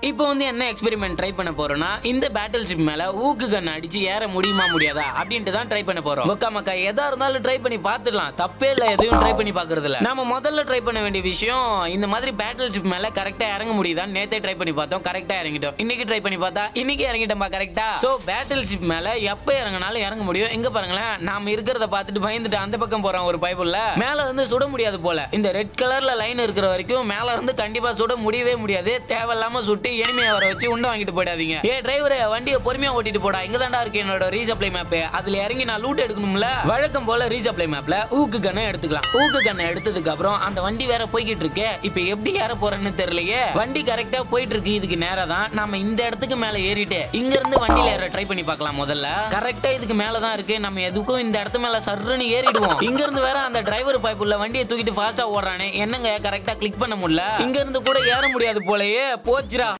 இப்போ வந்து என்ன எக்ஸ்பெரிமெண்ட் ட்ரை பண்ண போறோம்னா இந்த பேட்டில் ஷிப் மேல ஊக்கு கன் அடிச்சு ஏற முடியுமா முடியாதா அப்படின்ட்டு தான் ட்ரை பண்ண போறோம் ஒக்கா மக்கா எதா இருந்தாலும் ட்ரை பண்ணி பார்த்துடலாம் தப்பே இல்ல எதையும் ட்ரை பண்ணி பார்க்கறது இல்ல நாம முதல்ல ட்ரை பண்ண வேண்டிய விஷயம் இந்த மாதிரி பேட்டில் ஷிப் மேல கரெக்டா இறங்க முடியுதா நேத்தே ட்ரை பண்ணி பார்த்தோம் கரெக்டா இறங்கிட்டோம் இன்னைக்கு ட்ரை பண்ணி பார்த்தா இன்னைக்கு இறங்கிட்டோம்பா கரெக்டா சோ பேட்டில் ஷிப் மேல எப்ப இறங்கினாலும் இறங்க முடியும் எங்க பாருங்களேன் நாம இருக்கிறத பார்த்துட்டு பயந்துட்டு அந்த பக்கம் போறோம் ஒரு பைபிள்ல மேல இருந்து சுட முடியாது போல இந்த ரெட் கலர்ல லைன் இருக்கிற வரைக்கும் மேல இருந்து கண்டிப்பா சுட முடியவே முடியாது தேவையில்லாம சுட்டு எனிமையை வர வச்சு உண்டை வாங்கிட்டு போயிடாதீங்க ஏ டிரைவரே வண்டியை பொறுமையா ஓட்டிட்டு போடா இங்க தாண்டா இருக்கு என்னோட ரீசப்ளை மேப் அதுல இறங்கி நான் லூட் எடுக்கணும்ல வழக்கம் போல ரீசப்ளை மேப்ல ஊக்கு கண்ணை எடுத்துக்கலாம் ஊக்கு கண்ணை எடுத்ததுக்கு அப்புறம் அந்த வண்டி வேற போய்கிட்டு இருக்கு இப்ப எப்படி ஏற போறேன்னு தெரியலையே வண்டி கரெக்டா போயிட்டு இருக்கு இதுக்கு நேரா தான் நாம இந்த இடத்துக்கு மேல ஏறிட்டு இங்க இருந்து வண்டியில ஏற ட்ரை பண்ணி பார்க்கலாம் முதல்ல கரெக்டா இதுக்கு மேல தான் இருக்கு நம்ம எதுக்கும் இந்த இடத்து மேல சர்ருன்னு ஏறிடுவோம் இங்க இருந்து வேற அந்த டிரைவர் பைப் உள்ள வண்டியை தூக்கிட்டு ஃபாஸ்டா ஓடுறானே என்னங்க கரெக்டா கிளிக் பண்ண முடியல இங்க இருந்து கூட ஏற முடியாது போலயே போச்சுடா